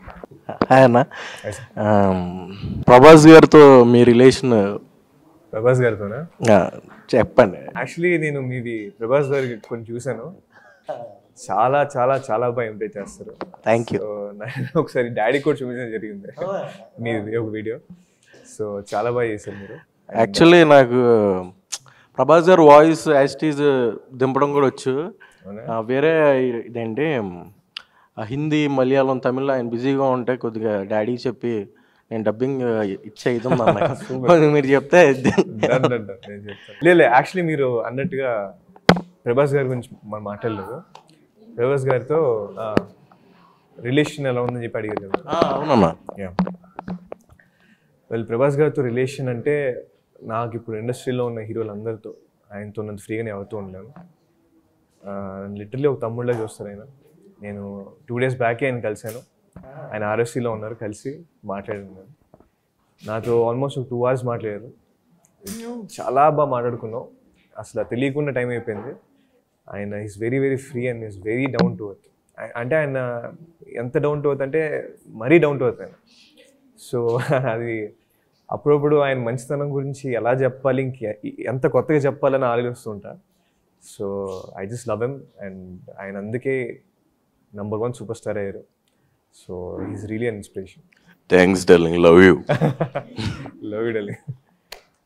Hi అన్న ఆమ్, ప్రభాస్ గారితో మీ relation Prabhas గారితోనా చెప్పండి యాక్చువల్లీ నేను మీది ప్రభాస్ గారికి కొన్ని చూశాను చాలా చాలా చాలా బాగా ఎంప్లాయ్ చేస్తారు థ్యాంక్ యూ సో నేను ఒకసారి డాడీ కూడా చూపించడం జరిగింది మీది ఒక వీడియో సో చాలా బాగా చేశారు మీరు యాక్చువల్లీ నాకు ప్రభాస్ గారు వాయిస్ యాస్టీజ్ దింపడం కూడా వచ్చు అవునా? ఆ, వేరే ఇదేంటి ఆ, హిందీ మలయాళం తమిళ ఆయన బిజీగా ఉంటే కొద్దిగా డాడీకి చెప్పి నేను డబ్బింగ్ ఇచ్చే ఇది ఉంది అన్న. మీరు చెప్తే Done, done, done. నేను చెప్తాను. లేదు యాక్చువల్లీ మీరు అన్నట్టుగా ప్రభాస్ గారి గురించి మనం మాట్లాడలేదు ప్రభాస్ గారితో రిలేషన్ ఎలా ఉందని చెప్పి అడిగారు కదా ఆ, అవునన్నా యా వెల్ ప్రభాస్ గారితో రిలేషన్ అంటే నాకు ఇప్పుడు ఇండస్ట్రీలో ఉన్న హీరోలు అందరితో ఆయనతో ఉన్నంత ఫ్రీగానే అవుతూ ఉండలేను లిటరలీ ఒక తమ్ముళ్ళ చూస్తారు ఆయన నేను టూ డేస్ బ్యాకే ఆయన కలిశాను ఆయన ఆర్ఎస్సీలో ఉన్నారు కలిసి మాట్లాడినాను నాతో ఆల్మోస్ట్ ఒక టూ అవర్స్ మాట్లాడారు చాలా బాగా మాట్లాడుకున్నాం అసలు తెలియకుండా టైం అయిపోయింది ఆయన is very very free and is very down to earth అంటే ఆయన ఎంత డౌన్ టు ఎర్త్ అంటే మరీ డౌన్ టు ఎర్త్ ఆయన సో అది అప్పుడప్పుడు ఆయన మంచితనం గురించి ఎలా చెప్పాలి ఇంక ఎంత కొత్తగా చెప్పాలని ఆలోచిస్తుంటా so I just love him and ఆయన అందుకే నంబర్ వన్ సూపర్ స్టార్ అయ్యారు so is really an inspiration thanks darling love you love you డలి